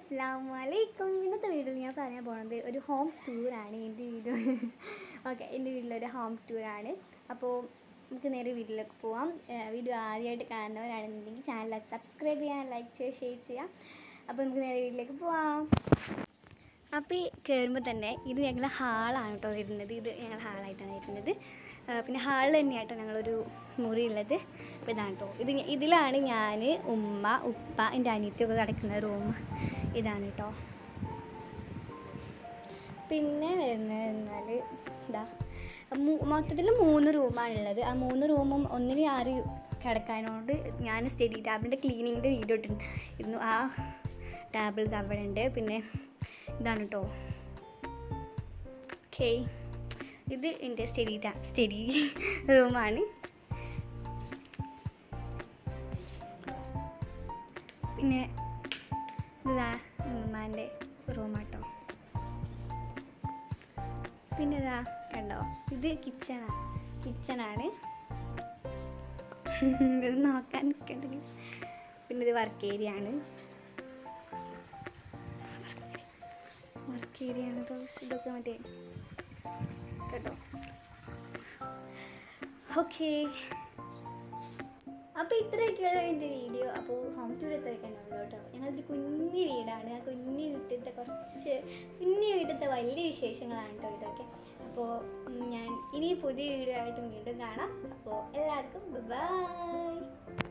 അസ്സാം വലൈക്കും ഇന്നത്തെ വീഡിയോയിൽ ഞാൻ പറയാൻ പോകുന്നത് ഒരു ഹോം ടൂറാണ് എൻ്റെ വീഡിയോ ഓക്കെ എൻ്റെ വീട്ടിലൊരു ഹോം ടൂറാണ് അപ്പോൾ നമുക്ക് നേരെ വീട്ടിലേക്ക് പോവാം ഏഹ് വീഡിയോ ആദ്യമായിട്ട് കാണുന്നവരാണെന്നുണ്ടെങ്കിൽ ചാനൽ സബ്സ്ക്രൈബ് ചെയ്യാൻ ലൈക്ക് ചെയ്യുക ഷെയർ ചെയ്യാം അപ്പോൾ നമുക്ക് നേരെ വീട്ടിലേക്ക് പോവാം അപ്പോൾ ഈ കയറുമ്പോൾ തന്നെ ഇത് ഞങ്ങൾ ഹാളാണ് കേട്ടോ വരുന്നത് ഇത് ഞങ്ങൾ ഹാളായിട്ടാണ് വരുന്നത് ആ, പിന്നെ ഹാളിൽ തന്നെയാട്ടോ ഞങ്ങളൊരു മുറി ഉള്ളത് അപ്പോൾ ഇതാണ് കേട്ടോ ഇത് ഞ- ഇതിലാണ് ഞാൻ ഉമ്മ ഉപ്പ എൻ്റെ അനിയത്തിയൊക്കെ കിടക്കുന്ന റൂം ഇതാണ് കേട്ടോ പിന്നെ വരുന്നത് എന്നാൽ ഇതാ മൊത്തത്തിൽ മൂന്ന് റൂമാണുള്ളത് ആ മൂന്ന് റൂമും ഒന്നിന് ആറ് കിടക്കാനോട് ഞാൻ സ്റ്റഡി ടാബിൻ്റെ ക്ലീനിങ്ങിൻ്റെ വീഡിയോ ഇട്ടിരുന്നു ആ ടാബിൾ ഇത് അവിടെ ഉണ്ട് പിന്നെ ഇതാണ് കേട്ടോ ഓക്കെ ഇത് എൻ്റെ സ്റ്റഡി ടാ സ്റ്റഡി റൂമാണ് പിന്നെ ഇതാ ഉമ്മാൻ്റെ റൂമാട്ടോ പിന്നെ ഇതാ കണ്ടോ ഇത് കിച്ചണാണ് കിച്ചണാണ് ഇത് നോക്കാൻ നിൽക്കേണ്ടത് പിന്നെ ഇത് വർക്ക് ഏരിയ ആണ് വർക്ക് ഏരിയ ആണ് ദോസ് ഇതൊക്കെ മറ്റേ കേട്ടോ ഓക്കെ അപ്പോൾ ഇത്രയൊക്കെയുള്ള എൻ്റെ വീഡിയോ അപ്പോൾ ഹോം ടൂർ എത്രയൊക്കെയാണ് ഉള്ളൂ കേട്ടോ ഞങ്ങളൊരു കുഞ്ഞു വീടാണ് ആ കുഞ്ഞു വീട്ടിലത്തെ കുറച്ച് ചെ- കുഞ്ഞു വീട്ടിലത്തെ വലിയ വിശേഷങ്ങളാണ് കേട്ടോ ഇതൊക്കെ അപ്പോൾ ഞാൻ ഇനി പുതിയ വീഡിയോ ആയിട്ട് വീണ്ടും കാണാം അപ്പോൾ എല്ലാവർക്കും ബൈ